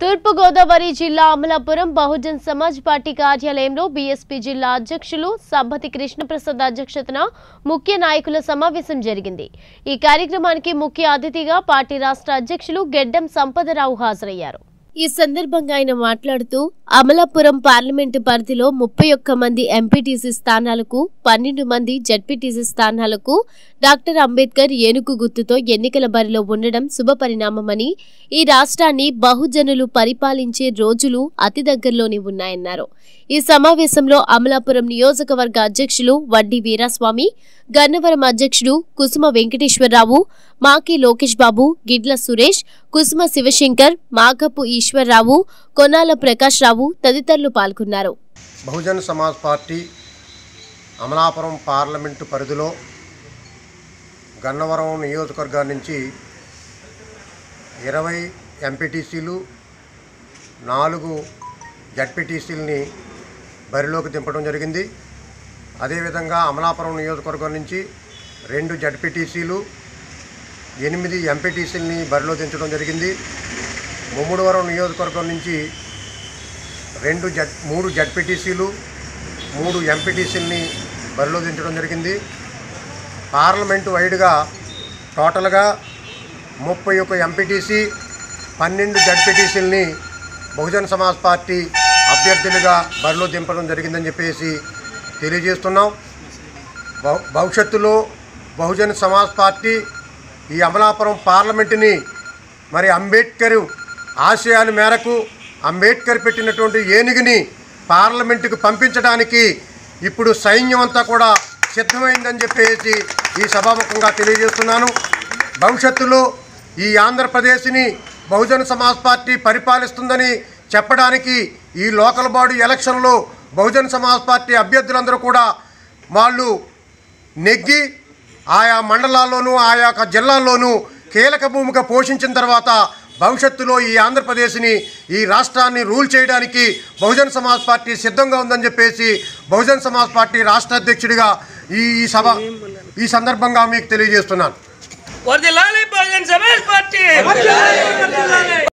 తూర్పుగోదావరి జిల్లా అమలాపురం బహుజన్ సమాజ్ పార్టీ కార్యాలయంలో బీఎస్పీ జిల్లా అధ్యక్షులు సబ్బతి కృష్ణప్రసాద్ అధ్యక్షతన ముఖ్య నాయకుల సమావేశం జరిగింది ఈ కార్యక్రమానికి ముఖ్య అతిథిగా పార్టీ రాష్ట్ర అధ్యక్షులు గెడ్డం సంపదరావు హాజరయ్యారు ఈ సందర్భంగా ఆయన మాట్లాడుతూ అమలాపురం పార్లమెంటు పరిధిలో ముప్పై ఒక్క మంది ఎంపీటీసీ స్థానాలకు పన్నెండు మంది జడ్పీటీసీ స్థానాలకు డాక్టర్ అంబేద్కర్ ఏనుగు గుర్తుతో ఎన్నికల బరిలో ఉండడం శుభపరిణామమని ఈ రాష్ట్రాన్ని బహుజనులు పరిపాలించే రోజులు అతి దగ్గరలోనే ఉన్నాయన్నారు ఈ సమావేశంలో అమలాపురం నియోజకవర్గ అధ్యక్షులు వడ్డీ వీరాస్వామి గన్నవరం అధ్యక్షుడు కుసుమ వెంకటేశ్వరరావు మాకి లోకేష్ బాబు గిడ్ల సురేష్ కుసుమ శివశంకర్ మాగపు ఈశ్వర్రావు కొనాల ప్రకాష్ రావు తదితరులు పాల్గొన్నారు బహుజన్ సమాజ్ పార్టీ అమలాపురం పార్లమెంటు పరిధిలో గన్నవరం నియోజకవర్గం నుంచి ఇరవై ఎంపీటీసీలు నాలుగు జడ్పీటీసీలని బరిలోకి దింపడం జరిగింది అదేవిధంగా అమలాపురం నియోజకవర్గం నుంచి రెండు జడ్పీటీసీలు ఎనిమిది ఎంపీటీసీలని బరిలో దించడం జరిగింది ముమ్మడివరం నియోజకవర్గం నుంచి రెండు జడ్ మూడు జడ్పీటీసీలు మూడు ఎంపీటీసీలని బరిలో దించడం జరిగింది పార్లమెంటు వైడ్గా టోటల్గా ముప్పై ఒక ఎంపీటీసీ పన్నెండు జడ్పీటీసీలని బహుజన్ సమాజ్ పార్టీ అభ్యర్థులుగా బరిలో దింపడం జరిగిందని చెప్పేసి తెలియజేస్తున్నాం భవ- భవిష్యత్తులో బహుజన్ సమాజ్ పార్టీ ఈ అమలాపురం పార్లమెంటుని మరి అంబేద్కర్ ఆశయాల మేరకు అంబేద్కర్ పెట్టినటువంటి ఏనుగుని పార్లమెంటుకు పంపించడానికి ఇప్పుడు సైన్యం అంతా కూడా సిద్ధమైందని చెప్పేసి ఈ సభాముఖంగా తెలియజేస్తున్నాను భవిష్యత్తులో ఈ ఆంధ్రప్రదేశ్ని బహుజన సమాజ్ పార్టీ పరిపాలిస్తుందని చెప్పడానికి ఈ లోకల్ బాడీ ఎలక్షన్లో బహుజన సమాజ్ పార్టీ అభ్యర్థులందరూ కూడా వాళ్ళు నెగ్గి ఆయా మండలాల్లోనూ ఆయా యొక్క జిల్లాల్లోనూ కీలక భూమిక పోషించిన తర్వాత భవిష్యత్తులో ఈ ఆంధ్రప్రదేశ్ని ఈ రాష్ట్రాన్ని రూల్ చేయడానికి బహుజన్ సమాజ్ పార్టీ సిద్ధంగా ఉందని చెప్పేసి బహుజన్ సమాజ్ పార్టీ రాష్ట్ర అధ్యక్షుడిగా ఈ ఈ సభ ఈ సందర్భంగా మీకు తెలియజేస్తున్నాను వర్దిల్లాలి బహుజన్ సమాజ్ పార్టీ